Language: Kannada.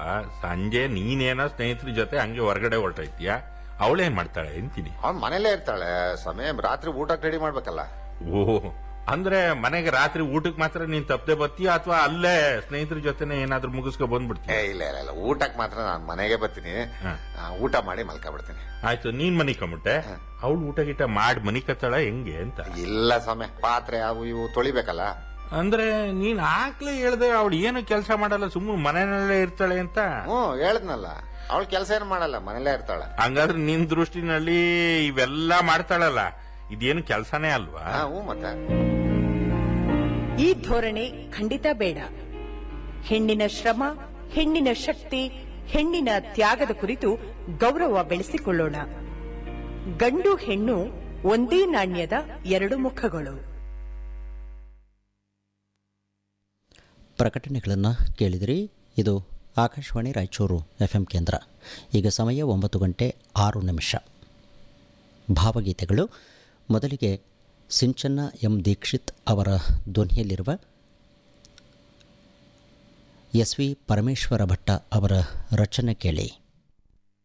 ಸಂಜೆ ನೀನೇನೋ ಸ್ನೇಹಿತರ ಜೊತೆ ಹಂಗೆ ಹೊರಗಡೆ ಹೊರಟೈತೀಯ ಅವಳೇನ್ ಮಾಡ್ತಾಳೆ ಅಂತೀನಿ ಅವ್ನ್ ಮನೇಲೇ ಇರ್ತಾಳೆ ಸಮಯ ರಾತ್ರಿ ಊಟಕ್ಕೆ ರೆಡಿ ಮಾಡ್ಬೇಕಲ್ಲ ಓ ಅಂದ್ರೆ ಮನೆಗೆ ರಾತ್ರಿ ಊಟಕ್ಕೆ ಮಾತ್ರ ನೀನ್ ತಪ್ಪದೆ ಬರ್ತೀಯ ಅಥವಾ ಅಲ್ಲೇ ಸ್ನೇಹಿತರ ಜೊತೆನೆ ಏನಾದ್ರೂ ಮುಗಿಸ್ಕೊ ಏ ಬಂದ್ಬಿಡ್ತೀಯ ಇಲ್ಲ ಇಲ್ಲ ಇಲ್ಲ ಊಟಕ್ಕೆ ಮಾತ್ರ ನಾನು ಮನೆಗೆ ಬರ್ತೀನಿ ಹ. ಆ, ಊಟ ಮಾಡಿ ಮಲ್ಕೊಂಡ್ಬಿಡ್ತೀನಿ ಆಯ್ತು ನೀನ್ ಮನಿ ಕಮ್ಬಿಟ್ಟೆ ಅವಳು ಊಟ ಗೀಟ ಮಾಡಿ ಮನಿ ಕತ್ತಾಳ ಹೆಂಗೆ ಅಂತ ಇಲ್ಲ ಸಮಯ ಪಾತ್ರೆ ಅವು ಇವು ತೊಳಿಬೇಕಲ್ಲ ಅಂದ್ರೆ ನೀನ್ ಆಗ್ಲೇ ಹೇಳ್ದೆ ಅವಳು ಏನು ಕೆಲಸ ಮಾಡಲ್ಲ ಸುಮ್ಮನೆ ಮನೆಯಲ್ಲೇ ಇರ್ತಾಳೆ ಅಂತ ಹ್ಞೂ ಹೇಳದ್ನಲ್ಲ ಅವಳು ಕೆಲಸ ಏನು ಮಾಡಲ್ಲ ಮನೇಲೇ ಇರ್ತಾಳೆ ಹಂಗಾದ್ರೆ ನಿನ್ ದೃಷ್ಟಿನಲ್ಲಿ ಇವೆಲ್ಲ ಮಾಡ್ತಾಳಲ್ಲ ಇದೇನು ಕೆಲಸನೇ ಅಲ್ವಾ ಹಾ ಹ್ಞೂ ಮತ್ತೆ ಈ ಧೋರಣೆ ಖಂಡಿತ ಬೇಡ ಹೆಣ್ಣಿನ ಶ್ರಮ ಹೆಣ್ಣಿನ ಶಕ್ತಿ ಹೆಣ್ಣಿನ ತ್ಯಾಗದ ಕುರಿತು ಗೌರವ ಬೆಳೆಸಿಕೊಳ್ಳೋಣ ಗಂಡು ಹೆಣ್ಣು ಒಂದೇ ನಾಣ್ಯದ ಎರಡು ಮುಖಗಳು ಪ್ರಕಟಣೆಗಳನ್ನು ಕೇಳಿದಿರಿ ಇದು ಆಕಾಶವಾಣಿ ರಾಯಚೂರು ಎಫ್ ಎಂ ಕೇಂದ್ರ ಈಗ ಸಮಯ ಒಂಬತ್ತು ಗಂಟೆ ಆರು ನಿಮಿಷ ಭಾವಗೀತೆಗಳು ಮೊದಲಿಗೆ ಸಿಂಚನ್ನ ಎಂ ದೀಕ್ಷಿತ್ ಅವರ ಧ್ವನಿಯಲ್ಲಿರುವ ಎಸ್ ವಿ ಪರಮೇಶ್ವರ ಭಟ್ಟ ಅವರ ರಚನೆ ಕೇಳಿ